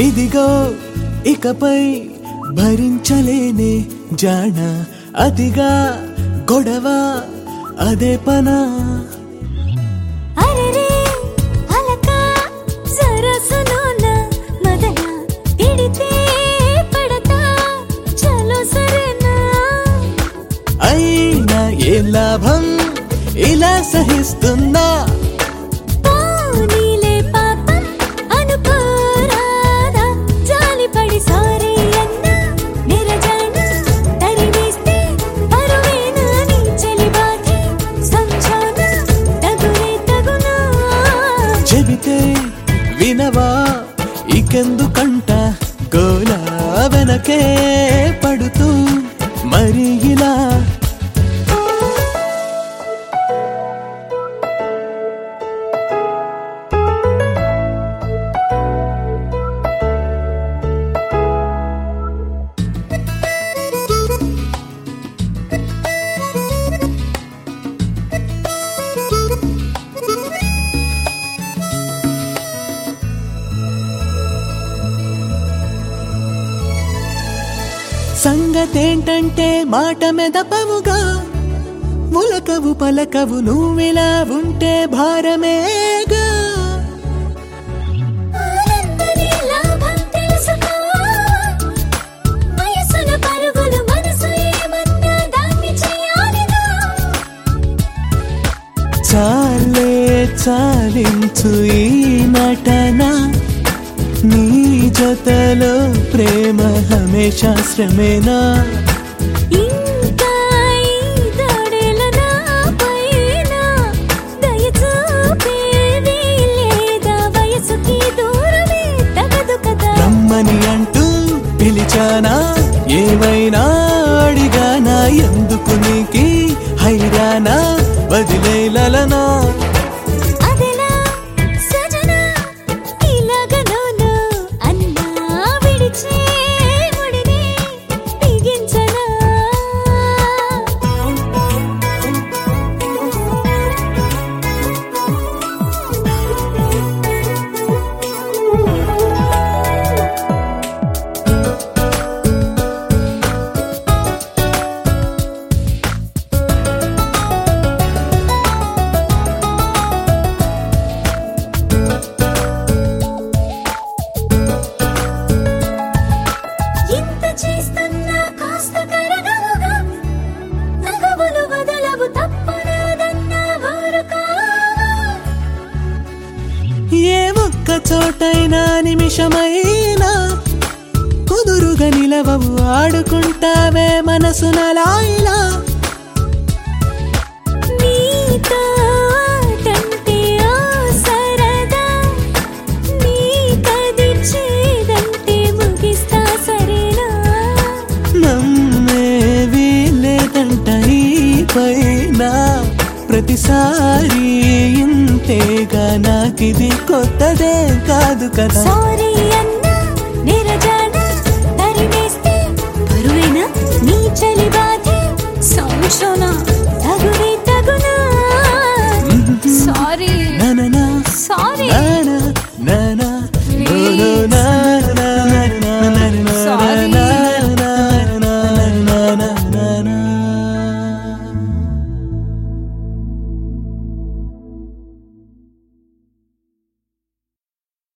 ఇదిగో ఇకపై భరించలేనే జాణ అతిగా గొడవ అదే పనా అరెరే అలక సరసలోన మదన తిడితే పడతా చలో సరేనా అయినా ఏ లాభం ఇలా సహిస్తున్నా పోనీలే పాపం అనుకోరాదా జాలిపడి సారీ అన్నా నిరజాన తరివేస్తే పరువేనా నీ చెలిబాకి సంచాన తగునే తగునా చెబితే వినవా ఇకెందుకంట గోలా వెనకే పడుతూ మరి ఇలా సంగతేంటంటే మాట మెదపవుగా ఉలకవు పలకవు నువ్విలా ఉంటే భారమేగా ఆనందనే లాభం తెలుసుకో వయసున పరుగులు మనసు ఏమన్నా దాన్ని చేయాలిగా చాలే చాలించు ఈ నటన నీ జతలో ప్రేమ హమేషా శ్రమేనా ఇంకా ఈ దాడేల నా పైన దయ చూపేది లేదా వయసుకి దూరమే తగదు కదా రమ్మని అంటూ పిలిచానా ఏమైనా అడిగానా ఎందుకు నీకి హైరానా వదిలేలనా అదెలా సజన ఇలాగనోను అన్నా విడిచే ముడిని బిగించనా ఇంత చేస్తున్నా కాస్త కరగవుగా తగవులు వదలవు తప్పనాదన్నా ఊరుకా ఏ ఒక్క చోటైనా నిమిషమైనా కుదురుగా నిలవవు ఆడుకుంటావే మనసునలాయిలా నీతో ఆటంటే ఆ సరదా నీకదిచ్చేదంటే ముగిస్తా సరేనా నమ్మేవి లేదంట ఈ పైన ప్రతిసారి ఇంతేగా నాకిది కొత్తదే కాదు కదా సారీ అన్నా నిరజాన తరిమేస్తే బరువేనా నీ చలి బాధే సంశోనా